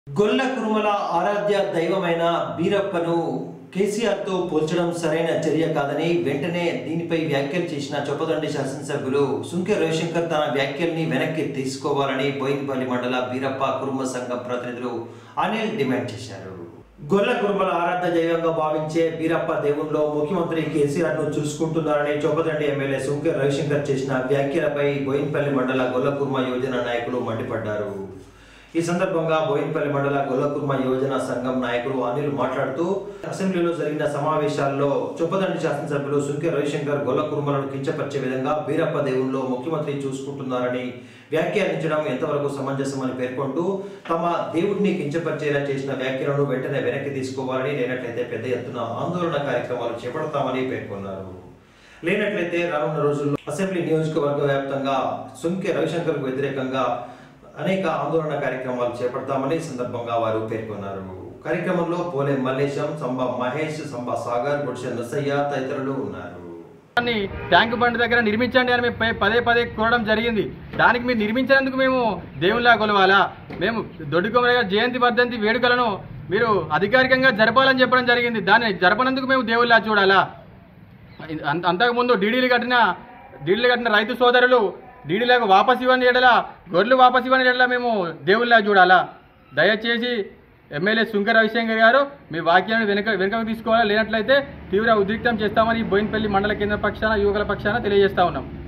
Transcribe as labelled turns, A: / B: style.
A: గొల్ల కురుమల ఆరాధ్య దైవమైన బీరప్పను కేసీఆర్తో పోల్చడం సరైన చర్య కాదని వెంటనే దీనిపై వ్యాఖ్యలు చేసిన చొప్పదండి శాసనసభ్యులు సుంకె రవిశంకర్ తన వ్యాఖ్యల్ని వెనక్కి తీసుకోవాలని బోయినపల్లి మండల బీరప్ప కురుమ సంఘం ప్రతినిధులు అనిల్ డిమాండ్ చేశారు గొల్ల కురుమల ఆరాధ్య దైవంగా భావించే బీరప్ప దేవుల్లో ముఖ్యమంత్రి కేసీఆర్ ను చూసుకుంటున్నారని చొప్పదండి ఎమ్మెల్యే సుంకె రవిశంకర్ చేసిన వ్యాఖ్యలపై బోయినపల్లి మండల గొల్ల కుర్మ యోజన నాయకులు మండిపడ్డారు ఈ సందర్భంగా బోయినపల్లి మండల గొల్లకుర్మ యోజన సంఘం నాయకులు అనిల్ మాట్లాడుతూ అసెంబ్లీలో జరిగిన సమావేశాల్లో చొప్పదండి శాసనసభ్యులు సుంకె రవిశంకర్ గొల్లకుర్మలను కించపరిచే విధంగా బీరప్ప దేవుల్లో ముఖ్యమంత్రి చూసుకుంటున్నారని వ్యాఖ్యానించడం ఎంతవరకు సమంజసమని పేర్కొంటూ తమ దేవుడిని కించపరిచేలా చేసిన వ్యాఖ్యలను వెంటనే వెనక్కి తీసుకోవాలని లేనట్లయితే పెద్ద ఎత్తున ఆందోళన కార్యక్రమాలు చేపడతామని పేర్కొన్నారు లేనట్లయితే రానున్న రోజుల్లో అసెంబ్లీ నియోజకవర్గ వ్యాప్తంగా సుంకె రవిశంకర్కు వ్యతిరేకంగా అనేక ఆందోళన కార్యక్రమాలు చేపడతామని ఈ సందర్భంగా వారు పేర్కొన్నారు కార్యక్రమంలో పోలే మల్లేశం సంబా మహేష్ సంబా సాగర్ గుడిసె నసయ్య తదితరులు ఉన్నారు
B: దాన్ని ట్యాంక్ బండ్ దగ్గర నిర్మించండి అని మేము పే- పదే పదే కోరడం జరిగింది దానికి మీరు నిర్మించినందుకు మేము దేవుళ్ళ కొలవాలా మేము దొడ్డికొమర గారి జయంతి వర్ధంతి వేడుకలను మీరు అధికారికంగా జరపాలని చెప్పడం జరిగింది దాన్ని జరపనందుకు మేము దేవుళ్ళ చూడాలా అంత- అంతకుముందు డీడీలు కట్టిన డీడీలు కట్టిన రైతు సోదరులు డీడీలకు వాపస్ ఇవ్వని ఎడల గొర్రెలు వాపస్ ఇవ్వని ఎడల మేము దేవుళ్ళ చూడాలా దయచేసి ఎమ్మెల్యే శుంకర రవిశంకర్ గారు మీ వాక్యాన్ని వెనుక వెనుకకు తీసుకోవాలా లేనట్లయితే తీవ్ర ఉద్రిక్తం చేస్తామని బోయినపల్లి మండల కేంద్ర పక్షాన యువకుల పక్షాన తెలియజేస్తా ఉన్నాం